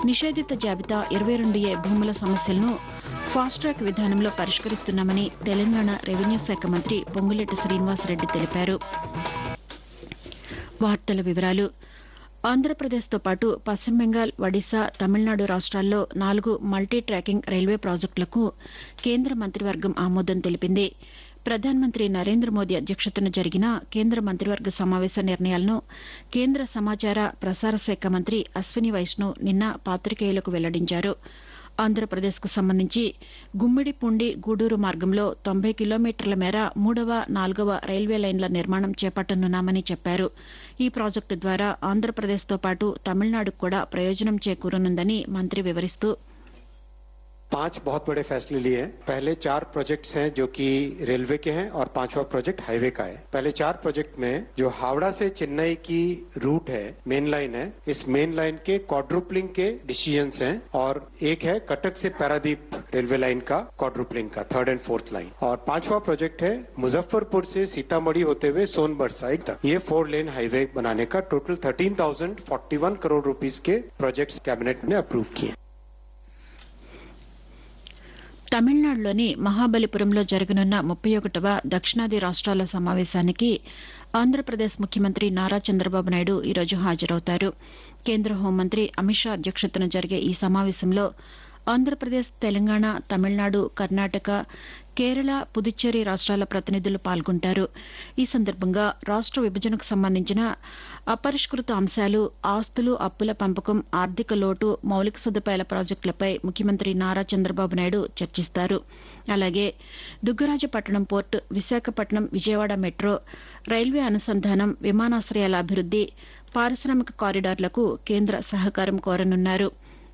నిషేధిత జాబితా ఇరవై రెండు ఏ భూముల సమస్యలను ఫాస్ట్ ట్రాక్ విధానంలో పరిష్కరిస్తున్నామని తెలంగాణ రెవెన్యూ శాఖ మంత్రి పొంగులేటి శ్రీనివాసరెడ్డి తెలిపారు వార్తల వివరాలు ఆంధ్రప్రదేశ్తో పాటు పశ్చిమ బెంగాల్ ఒడిశా తమిళనాడు రాష్ట్రాల్లో నాలుగు మల్టీ ట్రాకింగ్ రైల్వే ప్రాజెక్టులకు కేంద్ర మంత్రివర్గం ఆమోదం తెలిపింది ప్రధానమంత్రి నరేంద్ర మోదీ అధ్యక్షతన జరిగిన కేంద్ర మంత్రివర్గ సమావేశ నిర్ణయాలను కేంద్ర సమాచార ప్రసార శాఖ మంత్రి అశ్విని వైష్ణవ్ నిన్న పాతికేయులకు వెల్లడించారు ఆంధ్రప్రదేశ్కు సంబంధించి గుమ్మిడిపుండి గూడూరు మార్గంలో తొంభై కిలోమీటర్ల మేర మూడవ నాలుగవ రైల్వే లైన్ల నిర్మాణం చేపట్టనున్నామని చెప్పారు ఈ ప్రాజెక్టు ద్వారా ఆంధ్రప్రదేశ్తో పాటు తమిళనాడుకు కూడా ప్రయోజనం చేకూరనుందని మంత్రి వివరిస్తూ पांच बहुत बड़े फैसले लिए हैं पहले चार प्रोजेक्ट्स हैं जो कि रेलवे के हैं और पांचवा प्रोजेक्ट हाईवे का है पहले चार प्रोजेक्ट में जो हावड़ा से चेन्नई की रूट है मेन लाइन है इस मेन लाइन के क्वाड्रुपलिंग के डिसीजंस हैं और एक है कटक से पैरादीप रेलवे लाइन का क्वाड्रुपलिंग का थर्ड एंड फोर्थ लाइन और पांचवा प्रोजेक्ट है मुजफ्फरपुर से सीतामढ़ी होते हुए सोनभर साइड तक ये फोर लेन हाईवे बनाने का total thirteen thousand forty one crore rupees के प्रोजेक्ट्स कैबिनेट ने अप्रूव किए తమిళనాడులోని మహాబలిపురంలో జరగనున్న ముప్పై ఒకటవ దక్షిణాది రాష్ట్రాల సమావేశానికి ఆంధ్రప్రదేశ్ ముఖ్యమంత్రి నారా చంద్రబాబు నాయుడు ఈరోజు హాజరవుతారు కేంద్ర హోంమంత్రి అమిత్ షా అధ్యక్షతన జరిగే ఈ సమావేశంలో ఆంధ్రప్రదేశ్ తెలంగాణ తమిళనాడు కర్ణాటక కేరళ పుదుచ్చేరి రాష్ట్రాల ప్రతినిధులు పాల్గొంటారు ఈ సందర్భంగా రాష్ట విభజనకు సంబంధించిన అపరిష్కృత అంశాలు ఆస్తులు అప్పుల పంపకం ఆర్థిక లోటు మౌలిక సదుపాయాల ప్రాజెక్టులపై ముఖ్యమంత్రి నారా చంద్రబాబు నాయుడు చర్చిస్తారు అలాగే Dugarajapatnam port Visakhapatnam Vijayawada metro railway అనుసంధానం విమానాశ్రయాల అభివృద్ది పారిశ్రామిక కారిడార్లకు కేంద్ర సహకారం కోరనున్నారు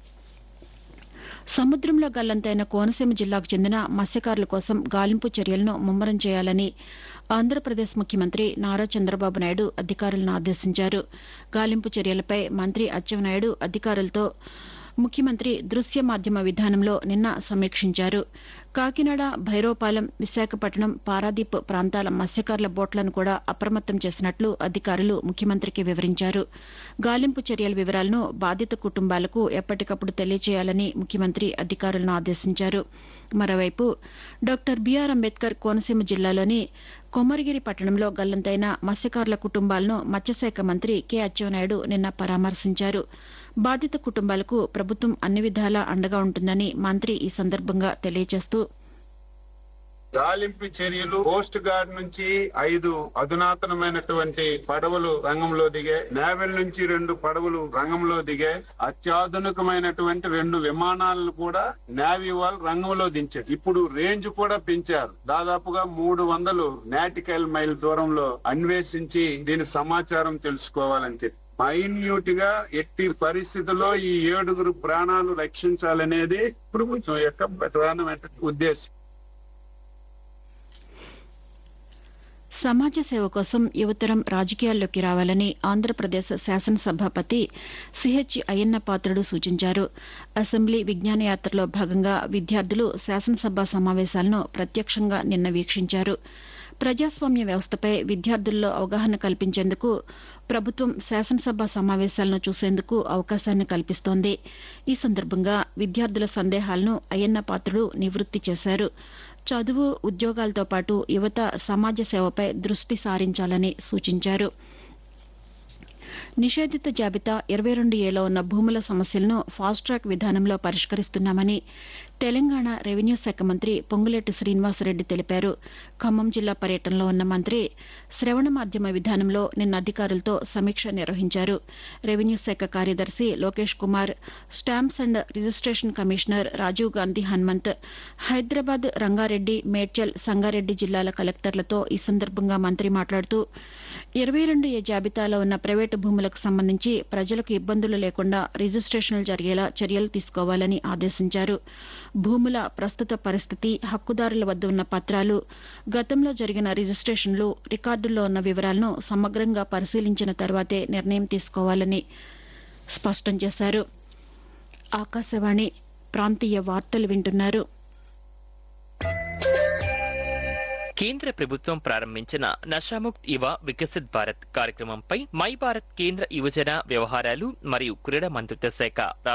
సముద్రంలో గల్లంతైన కోనసీమ జిల్లాకు చెందిన మత్స్యకారుల కోసం గాలింపు చర్యలను ముమ్మరం చేయాలని ఆంధ్రప్రదేశ్ ముఖ్యమంత్రి నారా చంద్రబాబు నాయుడు అధికారులను ఆదేశించారు గాలింపు చర్యలపై మంత్రి అచ్చెన్నాయుడు అధికారులతో ముఖ్యమంత్రి దృశ్య మాధ్యమ విధానంలో నిన్న సమీక్షించారు కాకినాడ భైరవపాలెం విశాఖపట్నం పారాదీప్ ప్రాంతాల మత్స్యకారుల బోట్లను కూడా అప్రమత్తం చేసినట్లు అధికారులు ముఖ్యమంత్రికి వివరించారు గాలింపు చర్యల వివరాలను బాధిత కుటుంబాలకు ఎప్పటికప్పుడు తెలియజేయాలని ముఖ్యమంత్రి అధికారులను ఆదేశించారు మరోవైపు డాక్టర్ బీఆర్ అంబేద్కర్ కోనసీమ జిల్లాలోని కొమరగిరి పట్టణంలో గల్లంతైన మత్స్యకారుల కుటుంబాలను మత్స్యశాఖ మంత్రి కె అచ్చెన్నాయుడు నిన్న పరామర్శించారు బాధిత కుటుంబాలకు ప్రభుత్వం అన్ని విధాలా అండగా ఉంటుందని మంత్రి ఈ సందర్భంగా తెలియజేస్తూ గాలింపు చర్యలు కోస్ట్ గార్డ్ నుంచి ఐదు అధునాతనమైనటువంటి పడవలు రంగంలో దిగాయి నేవల్ నుంచి రెండు పడవలు రంగంలో దిగాయి అత్యాధునికమైనటువంటి రెండు విమానాలను కూడా నేవీ వాళ్ళు రంగంలో దించారు ఇప్పుడు రేంజ్ కూడా పెంచారు దాదాపుగా మూడు వందలు నాటికల్ మైల్ దూరంలో అన్వేషించి దీని సమాచారం తెలుసుకోవాలని చెప్పి మైన్యూట్ గా ఎట్టి పరిస్థితుల్లో ఈ ఏడుగురు ప్రాణాలు రక్షించాలనేది ప్రభుత్వం యొక్క ప్రధానమైన ఉద్దేశం సమాజ సేవ కోసం యువతరం రాజకీయాల్లోకి రావాలని ఆంధ్రప్రదేశ్ శాసనసభాపతి సిహెచ్ అయ్యన్న పాత్రుడు సూచించారు అసెంబ్లీ విజ్ఞాన యాత్రలో భాగంగా విద్యార్థులు శాసనసభ సమావేశాలను ప్రత్యక్షంగా నిన్న వీక్షించారు ప్రజాస్వామ్య వ్యవస్థపై విద్యార్థుల్లో అవగాహన కల్పించేందుకు ప్రభుత్వం శాసనసభ సమావేశాలను చూసేందుకు అవకాశాన్ని కల్పిస్తోంది ఈ సందర్భంగా విద్యార్థుల సందేహాలను అయ్యన్న పాత్రుడు నివృత్తి చేశారు చదువు ఉద్యోగాలతో పాటు యువత సమాజ సేవపై దృష్టి సారించాలని సూచించారు నిషేధిత జాబితా ఇరవై రెండు ఏలో ఉన్న భూముల సమస్యలను ఫాస్ట్ ట్రాక్ విధానంలో పరిష్కరిస్తున్నామని తెలంగాణ రెవెన్యూ శాఖ మంత్రి పొంగులేటి శ్రీనివాసరెడ్డి తెలిపారు ఖమ్మం జిల్లా పర్యటనలో ఉన్న మంత్రి శ్రవణ మాధ్యమ విధానంలో నిన్న అధికారులతో సమీక్ష నిర్వహించారు రెవెన్యూ శాఖ కార్యదర్శి Lokesh Kumar stamps and registration commissioner Rajiv Gandhi Hanumanth Hyderabad Rangareddy Medchal Sangareddy జిల్లాల కలెక్టర్లతో ఈ సందర్భంగా మంత్రి మాట్లాడుతూ ఇరవై రెండు ఏ జాబితాలో ఉన్న ప్రైవేటు భూములకు సంబంధించి ప్రజలకు ఇబ్బందులు లేకుండా రిజిస్టేషన్లు జరిగేలా చర్యలు తీసుకోవాలని ఆదేశించారు భూముల ప్రస్తుత పరిస్థితి హక్కుదారుల వద్ద ఉన్న పత్రాలు గతంలో జరిగిన రిజిస్టేషన్లు రికార్డుల్లో ఉన్న వివరాలను సమగ్రంగా పరిశీలించిన తర్వాతే నిర్ణయం తీసుకోవాలని స్పష్టం చేశారు ఆకాశవాణి ప్రాంతీయ వార్తలు వింటున్నారు కేంద్ర ప్రభుత్వం ప్రారంభించిన నషాముక్త్ యువ వికసిత్ భారత్ కార్యక్రమంపై మై భారత్ కేంద్ర యువజన వ్యవహారాలు మరియు క్రీడా మంత్రిత్వ శాఖ